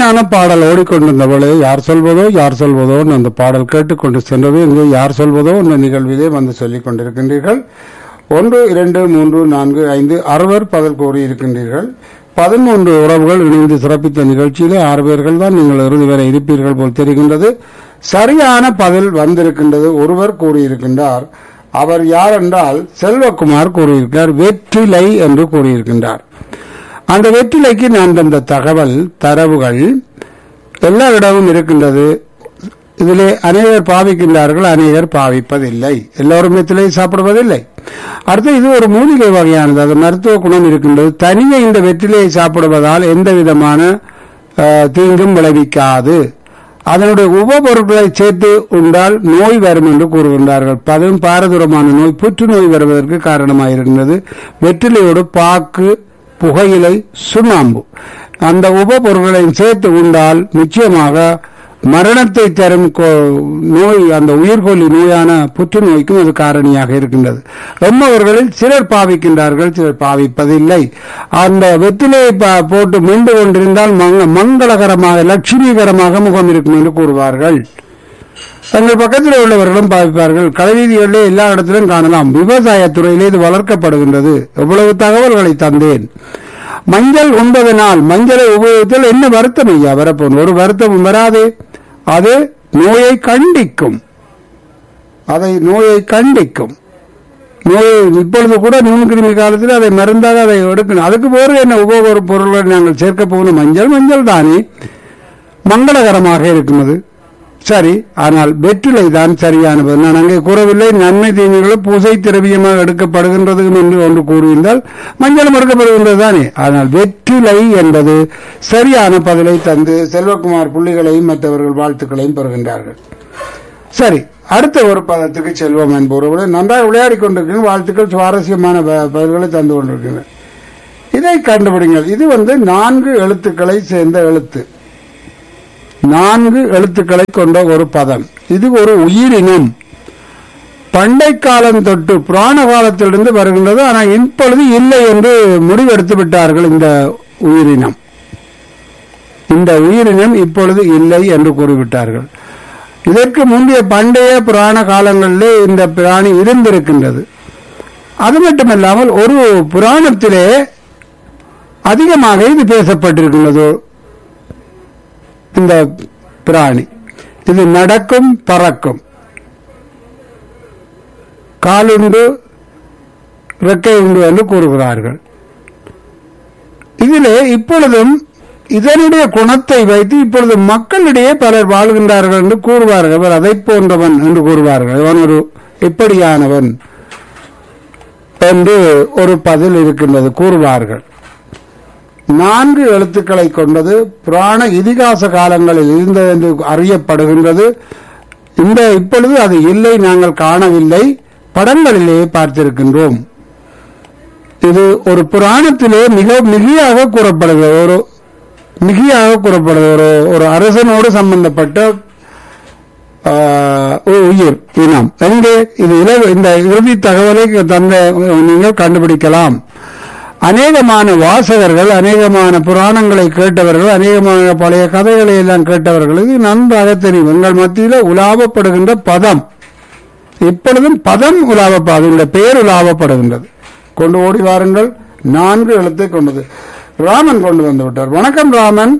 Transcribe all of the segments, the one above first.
இனிமையான பாடல் ஓடிக்கொண்டிருந்தவளே யார் சொல்வதோ யார் சொல்வதோ அந்த பாடல் கேட்டுக்கொண்டு சென்றது இங்கே யார் சொல்வதோ இந்த நிகழ்விலே வந்து சொல்லிக் கொண்டிருக்கின்றீர்கள் ஒன்று இரண்டு மூன்று நான்கு ஐந்து அறுவர் பதில் கூறியிருக்கின்றீர்கள் பதிமூன்று உறவுகள் இணைந்து சிறப்பித்த நிகழ்ச்சியிலே ஆறு பேர்கள் தான் நீங்கள் இறுதி வரை இருப்பீர்கள் போல் தெரிகின்றது சரியான பதில் வந்திருக்கின்றது ஒருவர் கூறியிருக்கின்றார் அவர் யார் என்றால் செல்வகுமார் கூறியிருக்கிறார் வெற்றிலை என்று கூறியிருக்கின்றார் அந்த வெற்றிலைக்கு நான் தந்த தகவல் தரவுகள் எல்லா இடமும் இருக்கின்றது இதிலே அநேகர் பாவிக்கின்றார்கள் அநேகர் பாவிப்பதில்லை எல்லோரும் வெற்றிலை சாப்பிடுவதில்லை அடுத்து இது ஒரு மூலிகை வகையானது அது மருத்துவ குணம் இருக்கின்றது தனியே இந்த வெற்றிலையை சாப்பிடுவதால் எந்த விதமான அஹ், தீங்கும் விளைவிக்காது அதனுடைய உபபொருட்களை சேர்த்து உண்டால் நோய் வரும் என்று கூறுகின்றார்கள் பதும் பாரதூரமான நோய் புற்றுநோய் வருவதற்கு காரணமாயிருக்கின்றது வெற்றிலையோடு பாக்கு புகையிலை சுண்ணாம்பு அந்த உபபொருட்களையும் சேர்த்து உண்டால் நிச்சயமாக மரணத்தை தரும் கோ- நோய் அந்த உயிர்கொல்லி நோயான புற்றுநோய்க்கும் அது காரணியாக இருக்கின்றது ரொம்பவர்களில் சிலர் பாவிக்கின்றார்கள் சிலர் பாவிப்பதில்லை அந்த வெற்றிலையை பா- போட்டு மீண்டு கொண்டிருந்தால் மங்க- மங்களகரமாக லட்சுமிகரமாக முகம் இருக்கும் என்று கூறுவார்கள் எங்கள் பக்கத்தில் உள்ளவர்களும் பாவிப்பார்கள் கடைவீதிகளிலே எல்லா இடத்திலும் காணலாம் விவசாயத்துறையிலே இது வளர்க்கப்படுகின்றது எவ்வளவு தகவல்களை தந்தேன் மஞ்சள் உண்பதனால் மஞ்சளை உபயோகித்தால் என்ன வருத்தம் ஐயா வரப்போன் ஒரு வருத்தமும் வராது அது நோயை கண்டிக்கும் அதை நோயை கண்டிக்கும் நோயை இப்பொழுது கூட நுண்கிருமி காலத்தில் அதை மருந்தாக அதை எடுக்கணும் அதுக்கு வேறு என்ன உபயோக பொருள்களை நாங்கள் சேர்க்க போகணும் மஞ்சள் மஞ்சள் தானே மங்களகரமாக இருக்கும் அது சரி ஆனால் வெற்றிலை தான் சரியானது நான் அங்கே கூறவில்லை நன்மை தீமைகளும் பூசை திரவியமாக எடுக்கப்படுகின்றது என்று ஒன்று கூறியிருந்தால் மஞ்சளும் எடுக்கப்படுகின்றது தானே ஆனால் வெற்றிலை என்பது சரியான பதிலை தந்து செல்வகுமார் புள்ளிகளையும் மற்றவர்கள் வாழ்த்துக்களையும் பெறுகின்றார்கள் சரி அடுத்த ஒரு பதத்துக்கு செல்வம் என்பவர்களை நன்றாக விளையாடி கொண்டிருக்கிறேன் வாழ்த்துக்கள் சுவாரஸ்யமான ப- பதில்களை தந்து கொண்டிருக்கின்றன இதை கண்டுபிடிங்கள் இது வந்து நான்கு எழுத்துக்களை சேர்ந்த எழுத்து நான்கு எழுத்துக்களை கொண்ட ஒரு பதம் இது ஒரு உயிரினம் பண்டை காலம் தொட்டு புராண காலத்திலிருந்து வருகின்றது ஆனால் இப்பொழுது இல்லை என்று முடிவெடுத்து விட்டார்கள் இந்த உயிரினம் இந்த உயிரினம் இப்பொழுது இல்லை என்று கூறிவிட்டார்கள் இதற்கு முந்தைய பண்டைய புராண காலங்களிலே இந்த பிராணி இருந்திருக்கின்றது அது மட்டுமல்லாமல் ஒரு புராணத்திலே அதிகமாக இது பேசப்பட்டிருக்கின்றது இந்த பிராணி இது நடக்கும் பறக்கும் காலுண்டு ரெக்கை உண்டு என்று கூறுகிறார்கள் இதிலே இப்பொழுதும் இதனுடைய குணத்தை வைத்து இப்பொழுது மக்களிடையே பலர் வாழ்கின்றார்கள் என்று கூறுவார்கள் அவர் அதை போன்றவன் என்று கூறுவார்கள் அவன் ஒரு இப்படியானவன் என்று ஒரு பதில் இருக்கின்றது கூறுவார்கள் நான்கு எழுத்துக்களை கொண்டது புராண இதிகாச காலங்களில் இருந்தது என்று அறியப்படுகின்றது இந்த இப்பொழுது அது இல்லை நாங்கள் காணவில்லை படங்களிலே பார்த்திருக்கின்றோம் இது ஒரு புராணத்திலே மிக மிகையாக கூறப்படுகிறது ஒரு மிகையாக கூறப்படுகிறது ஒரு ஒரு அரசனோடு சம்பந்தப்பட்ட ஆஹ், ஒரு உயிர் இனம் எங்கே இது இல- இந்த இறுதி தகவலை தந்த நீங்கள் கண்டுபிடிக்கலாம் அநேகமான வாசகர்கள் அநேகமான புராணங்களை கேட்டவர்கள் அநேகமான பழைய கதைகளை எல்லாம் கேட்டவர்களுக்கு நன்றாக தெரியும் எங்கள் மத்தியில உலாவப்படுகின்ற பதம் இப்பொழுதும் பதம் உலாவப்ப அதனுடைய பெயர் உலாவப்படுகின்றது கொண்டு ஓடி வாருங்கள் நான்கு எழுத்தை கொண்டது ராமன் கொண்டு வந்து விட்டார் வணக்கம் ராமன்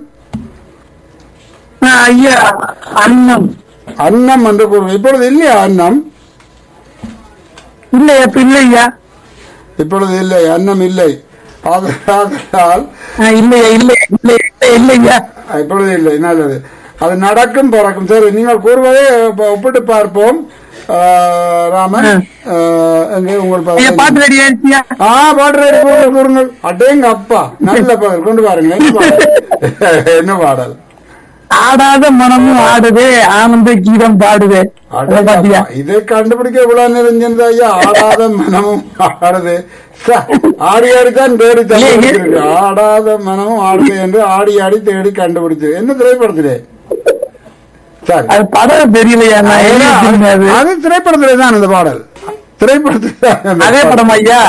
ஐயா அண்ணம் அன்னம் என்று கூறுவோம் இப்பொழுது இல்லையா அன்னம் இல்லையா இல்லையா இப்பொழுது இல்லை அன்னம் இல்லை ஆதலால் இல்லையா இல்லை இல்லை இல்லையா இப்பொழுது இல்லை நல்லது அது நடக்கும் பிறக்கும் சரி நீங்கள் கூறுவதை இப்ப ஒப்பிட்டு பார்ப்போம் ஆஹ், ராமன் ஆஹ், எங்கே உங்கள் ஐயா பதில்? பாட்டு ரெடி ஆயிடுச்சியா ஆ பாட்டு ready, கூறுங்கள், கூறுங்கள் அட்டேங்க அப்பா நல்ல பாடல் கொண்டு பாருங்க என்ன பாடல் என்ன பாடல் ஆடாத மனமும் ஆடுதே ஆனந்த கீதம் பாடுதே அதை பாத்தியா அடேங்கப்பா, இதை கண்டுபிடிக்க இவ்வளவு நிறைஞ்சது ஐயா ஆடாத மனமும் ஆடுது ச, ஆடி ஆடி தான் தேடி கண்டுபிடிச்சிருக்கு ஆடாத மனமும் ஆடுது என்று ஆடி ஆடி தேடி கண்டுபிடிச்சு என்ன திரைப்படத்திலே சரி அது படம் தெரியலையா நான் எழுதிருக்கேன் அது அது திரைப்படத்திலே தான் அந்த பாடல் திரைப்படத்திலே தான் அந்த அதே பாடல். படம் ஐயா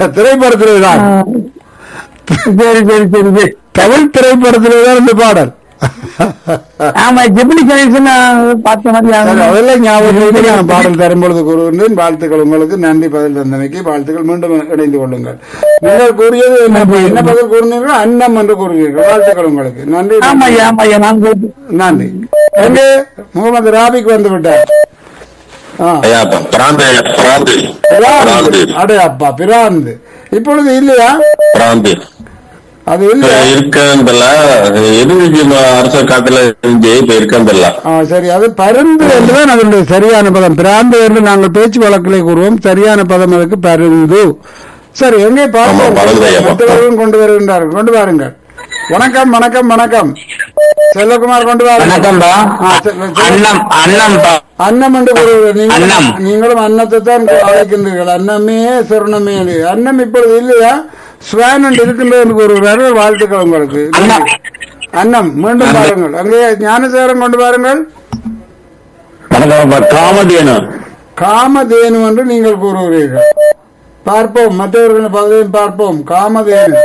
திரைப்படத்திலே தான் சரி சரி சரி சரி தமிழ் திரைப்படத்திலே தான் இந்த பாடல் ஆமா ஜெமினி கணேசன் பார்த்த மாதிரி சரி, ஆகணும். அதெல்லாம் ஞாபகம் வைத்து நான் பாடல் தரும்பொழுது கூறுகின்றேன் வாழ்த்துக்கள் உங்களுக்கு நன்றி பதில் தந்தமைக்கு வாழ்த்துக்கள் மீண்டும் இணைந்து கொள்ளுங்கள் நீங்கள் கூறியது என்ன என்ன பதில் கூறினீர்கள் அன்னம் என்று கூறுவீர்கள் வாழ்த்துக்கள் உங்களுக்கு நன்றி ஆமா ஐயா ஆமா ஐயா நான் கேட்டு- நன்றி எங்கே முகமது ராபிக் வந்து விட்டார் ஆ ஐயா பிராந்து பிராந்து பிராந்து பிராந்து அடே அப்பா பிராந்து இப்பொழுது இல்லையா பிராந்து அது இல்லையா இருக்கந்தில்ல இருந்துச்சு அரச காத்துல இருந்து இப்ப இருக்கந்தில்ல ஆ, சரி அது பருந்து என்றுதான் அதனுடைய சரியான பதம் பிராந்து என்று நாங்கள் பேச்சு வழக்கிலே கூறுவோம் சரியான பதம் அதுக்கு பருந்து சரி எங்கே ஆமா, பருந்து ஐயா. பார்ப்போம் மற்றவர்களும் கொண்டு வருகின்றார்கள் கொண்டு வாருங்கள் வணக்கம் வணக்கம் வணக்கம் செல்லகுமார் கொண்டு வாருங்கள் வணக்கம்பா ஆ, செல்ல- செல்ல- அண்ணம் அண்ணம்பா அன்னம் என்று கூறுவது நீங்கள் அன்னம். நீங்களும் அன்னத்தை தான் அழைக்கின்றீர்கள் அன்னமே சொர்ணமே என்று. அன்னம் இப்பொழுது இல்லையா ஸ்வான் என்று இருக்கின்றது என்று கூறுகிறார்கள் வாழ்த்துக்கள் உங்களுக்கு அன்னம். அன்னம் மீண்டும் பாருங்கள் அங்கே ஞானசேகரம் கொண்டு வாருங்கள் வணக்கம் காமெடியனு காமதேனு என்று நீங்கள் கூறுகிறீர்கள் பார்ப்போம் மற்றவர்களின் பதவியும் பார்ப்போம் காமதேனு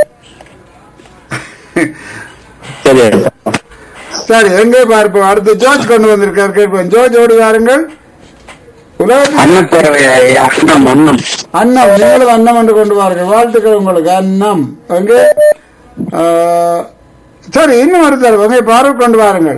சரி சரி எங்கே பார்ப்போம் அடுத்து ஜோர்ஜ் கொண்டு வந்திருக்கார் கேட்போம் ஜோர்ஜ் ஓடி வாருங்கள் உலகத்தில் அன்னப்பேரவை அண்ணம் அண்ணம் அன்னம் நீங்களும் அன்னம் என்று கொண்டு வாருங்கள் வாழ்த்துக்கள் உங்களுக்கு அன்னம் எங்கே ஆ, சரி இன்னும் ஒருத்தர் வந்து பாரூக் கொண்டு வாருங்கள்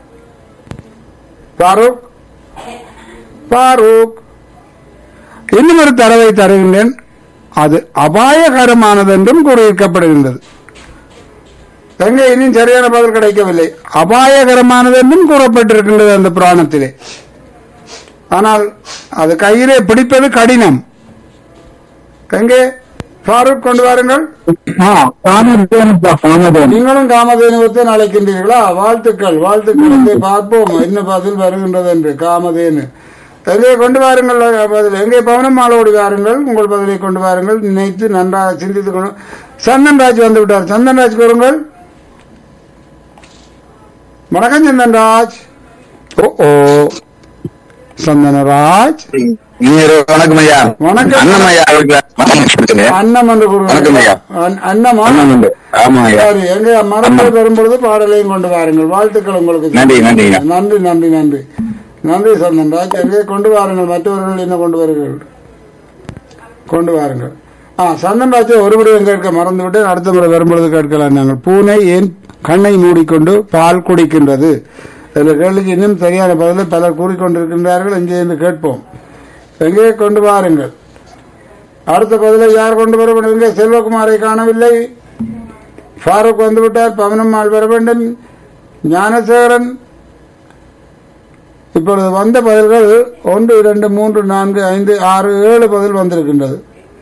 பாரூக் பாரூக் இன்னும் ஒரு தரவை தருகின்றேன் அது அபாயகரமானது என்றும் கூறியிருக்கப்படுகின்றது எங்கே இன்னும் சரியான பதில் கிடைக்கவில்லை அபாயகரமானது என்றும் கூறப்பட்டிருக்கின்றது அந்த புராணத்திலே ஆனால் அது கையிலே பிடிப்பது கடினம் எங்கே ஃபாரூக் கொண்டு வாருங்கள் காமதேனுப்பா காமதேனு நீங்களும் காமதேனுவத்தை அழைக்கின்றீர்களா வாழ்த்துக்கள் வாழ்த்துக்கள் இதை பார்ப்போம் என்ன பதில் வருகின்றது என்று காமதேனு எங்கே கொண்டு வாருங்கள் பதில் எங்கே பவனம் மாலோடி வாருங்கள் உங்கள் பதிலை கொண்டு வாருங்கள் நினைத்து நன்றாக சிந்தித்துக் கொண்டு சந்தன்ராஜ் வந்து விட்டார் சந்தன்ராஜ் கூறுங்கள் வணக்கம் சந்தன்ராஜ் ஓ ஓ சந்தனராஜ் வணக்கம் ஐயா வணக்கம். அண்ணன் ஐயா அவருக்கு அன்னம் என்று வணக்கம் ஐயா. கூறுங்கள் அன்னமா அண்ணன் உண்டு ஆமா ஐயா சரி எங்க மரங்கள் வரும்பொழுது பாடலையும் கொண்டு வாருங்கள் வாழ்த்துக்கள் உங்களுக்கு நன்றி, நன்றி. நன்றி நன்றி நன்றி நன்றி சந்தன்ராஜ் எங்கே கொண்டு வாருங்கள் மற்றவர்கள் என்ன கொண்டு வருங்கள் கொண்டு வாருங்கள் ஆ சந்தன்ராஜை ஒருபடி எங்க இருக்க மறந்து விட்டு அடுத்த முறை வரும்பொழுது கேட்கலாம் நாங்கள் பூனை ஏன் கண்ணை மூடிக்கொண்டு பால் குடிக்கின்றது இதில் கேள்விக்கு இன்னும் சரியான பதிலை பலர் கூறிக்கொண்டிருக்கின்றார்கள் இங்கே இருந்து கேட்போம் எங்கே கொண்டு வாருங்கள் அடுத்த பதிலை யார் கொண்டு வர வேண்டும் எங்கே செல்வகுமாரை காணவில்லை ஃபாரூக் வந்துவிட்டார் பவனம்மாள் வர வேண்டும் ஞானசேகரன் இப்பொழுது வந்த பதில்கள் ஒன்று இரண்டு மூன்று நான்கு ஐந்து ஆறு ஏழு பதில் வந்திருக்கின்றது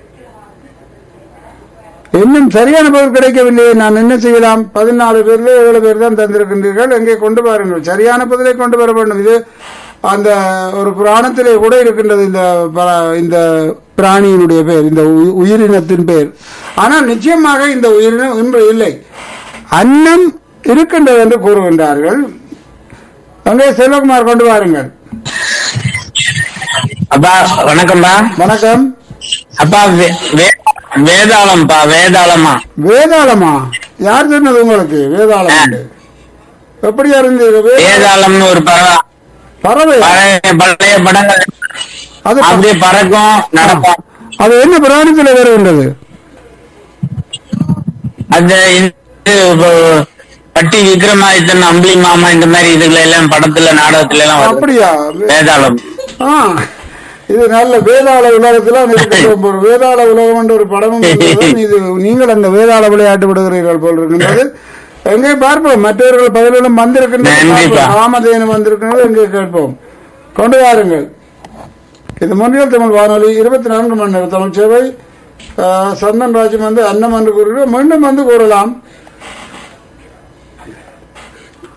இன்னும் சரியான பதில் கிடைக்கவில்லையே நான் என்ன செய்யலாம் பதினாலு பேர்ல ஏழு பேர் தான் தந்திருக்கின்றீர்கள் எங்கே கொண்டு வாருங்கள் சரியான பதிலை கொண்டு வர வேண்டும் இது அந்த ஒரு புராணத்திலே கூட இருக்கின்றது இந்த ப- இந்த பிராணியினுடைய பெயர் இந்த உயி- உயிரினத்தின் பெயர் ஆனால் நிச்சயமாக இந்த உயிரினம் இன்று இல்லை அன்னம் இருக்கின்றது என்று கூறுகின்றார்கள் அங்கே செல்வகுமார் கொண்டு வாருங்கள் அப்பா வணக்கம்பா வணக்கம் அப்பா வே- வே- வேதாளம்பா வேதாளமா வேதாளமா யார் சொன்னது உங்களுக்கு வேதாளம் என்று? எப்படி அறிந்தீர்கள் வே- வேதாளம்னு ஒரு பறவை பறவை பழைய பழைய படங்கள் அது அப்படியே பறக்கும் நடக்கும் அது என்ன பிராணத்தில் வருகின்றது அந்த இது இப்போ பட்டி விக்ரமாதித்தன் அம்பளி மாமா இந்த மாதிரி இதுல எல்லாம் படத்துல நாடகத்துல எல்லாம் வருது அப்படியா வேதாளம் ஆ இது நல்ல வேதாள உலகத்துல இருக்கின்ற ஒரு வேதாள உலகம் என்ற ஒரு படமும் இருந்தது. இது நீங்கள் அந்த வேதாள விளையாட்டு விடுகிறீர்கள் போல் இருக்கின்றது எங்கே பார்ப்போம் மற்றவர்கள் பதிலும் வந்திருக்கின்றது நன்றிப்பா. பார்ப்போம். ராமதேனு வந்திருக்கின்றது எங்கே கேட்போம் கொண்டு வாருங்கள் இது முன்னில் தமிழ் வானொலி இருபத்தி நான்கு மணி நேர தமிழ் சேவை ஆ, சந்தன் ராஜம் வந்து அன்னம் என்று கூறுகிறோம் மீண்டும் வந்து கூறலாம்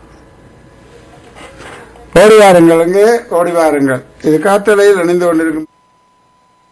ஓடி வாருங்கள் இங்கே ஓடி வாருங்கள் இது காற்றலையில் இணைந்து கொண்டிருக்கும்